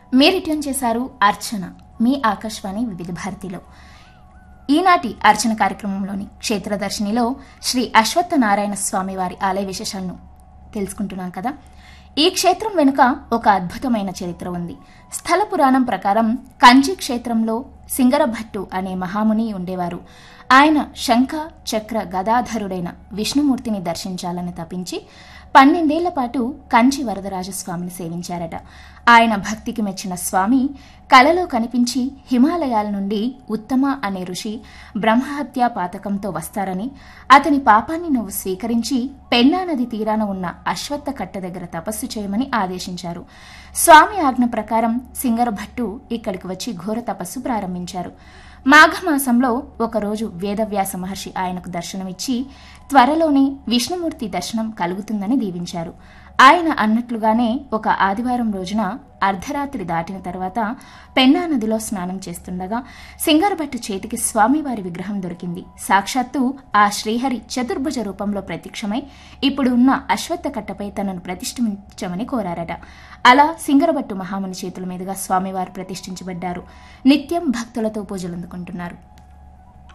మీరు ట్యూన్ చేశారు అర్చన మీ ఆకాశవాణి వివిధ భారతిలో ఈనాటి అర్చన కార్యక్రమంలోని క్షేత్రదర్శినిలో శ్రీ అశ్వత్థ నారాయణ స్వామి వారి ఆలయ విశేషాలను తెలుసుకుంటున్నాం కదా ఈ క్షేత్రం వెనుక ఒక అద్భుతమైన చరిత్ర ఉంది స్థల పురాణం ప్రకారం కంచి క్షేత్రంలో సింగరభట్టు అనే మహాముని ఉండేవారు ఆయన శంఖ చక్ర గదాధరుడైన విష్ణుమూర్తిని దర్శించాలని తపించి పన్నెండేళ్ల పాటు కంచి వరదరాజస్వామిని సేవించారట ఆయన భక్తికి మెచ్చిన స్వామి కలలో కనిపించి హిమాలయాల నుండి ఉత్తమ అనే ఋషి బ్రహ్మహత్యా పాతకంతో వస్తారని అతని పాపాన్ని నువ్వు స్వీకరించి పెన్నా నది తీరాన ఉన్న అశ్వత్థ కట్ట దగ్గర తపస్సు చేయమని ఆదేశించారు స్వామి ఆజ్ఞ ప్రకారం సింగరభట్టు ఇక్కడికి వచ్చి ఘోర తపస్సు ప్రారంభించారు మాఘమాసంలో ఒకరోజు వేదవ్యాస మహర్షి ఆయనకు దర్శనమిచ్చి త్వరలోనే విష్ణుమూర్తి దర్శనం కలుగుతుందని దీవించారు ఆయన అన్నట్లుగానే ఒక ఆదివారం రోజున అర్ధరాత్రి దాటిన తర్వాత పెన్నా నదిలో స్నానం చేస్తుండగా సింగరభట్టు చేతికి స్వామివారి విగ్రహం దొరికింది సాక్షాత్తు ఆ శ్రీహరి చతుర్భుజ రూపంలో ప్రత్యక్షమై ఇప్పుడు ఉన్న అశ్వత్థ కట్టపై తనను ప్రతిష్ఠించమని కోరారట అలా సింగరభట్టు మహాముని చేతుల మీదుగా స్వామివారు ప్రతిష్ఠించబడ్డారు నిత్యం భక్తులతో పూజలందుకుంటున్నారు